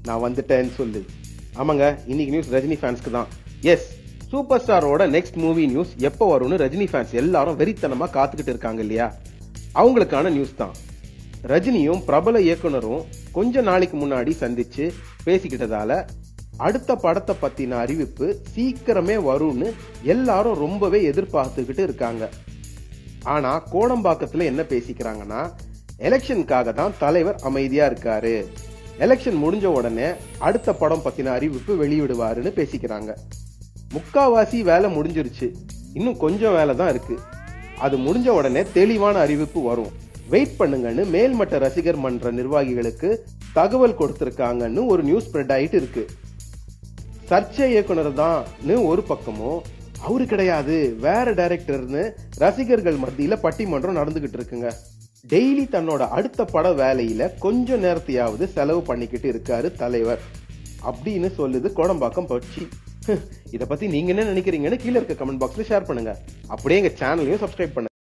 நான் வந்துட்டேன்னு சொல்லு ஆமாங்க இன்னைக்கு நியூஸ் ரஜினி ஃபேன்ஸ்க்கு தான் எஸ் சூப்பர் ஸ்டாரோட நெக்ஸ்ட் மூவி நியூஸ் எப்போ வரும்னு ரஜினி ஃபேன்ஸ் எல்லாரும் வெறித்தனமா காத்துக்கிட்டு இருக்காங்க இல்லையா அவங்களுக்கான நியூஸ் தான் ரஜினியும் பிரபல இயக்குனரும் கொஞ்ச நாளைக்கு முன்னாடி சந்திச்சு பேசிக்கிட்டதால அடுத்த படத்தை பத்தின அறிவிப்பு சீக்கிரமே வரும்னு எல்லாரும் ரொம்பவே எதிர்பார்த்துக்கிட்டு இருக்காங்க ஆனா கோடம்பாக்கத்துல என்ன பேசிக்கிறாங்கன்னா எலெக்ஷனுக்காக தான் தலைவர் அமைதியா இருக்காரு எலெக்ஷன் முடிஞ்ச உடனே அடுத்த படம் பத்தின அறிவிப்பு வெளியிடுவாருன்னு பேசிக்கிறாங்க முக்காவாசி வேலை முடிஞ்சிருச்சு இன்னும் கொஞ்சம் வேலை தான் இருக்கு அது முடிஞ்ச உடனே தெளிவான அறிவிப்பு வரும் வெயிட் பண்ணுங்கன்னு மேல்மட்ட ரசிகர் மன்ற நிர்வாகிகளுக்கு தகவல் கொடுத்திருக்காங்கன்னு ஒரு நியூஸ் ஸ்ப்ரெட் ஆயிட்டு இருக்கு சர்ச்சை இயக்குனர் தான்னு ஒரு பக்கமும் அவரு கிடையாது வேற டைரக்டர்னு ரசிகர்கள் மத்தியில பட்டிமன்றம் நடந்துகிட்டு இருக்குங்க டெய்லி தன்னோட அடுத்த பட வேலையில கொஞ்ச நேரத்தையாவது செலவு பண்ணிக்கிட்டு இருக்காரு தலைவர் அப்படின்னு சொல்லுது கோடம்பாக்கம் பட்சி இத பத்தி நீங்க என்ன நினைக்கிறீங்கன்னு கீழே இருக்க கமெண்ட் பாக்ஸ்ல ஷேர் பண்ணுங்க அப்படியே எங்க சேனலையும் சப்ஸ்கிரைப் பண்ணுங்க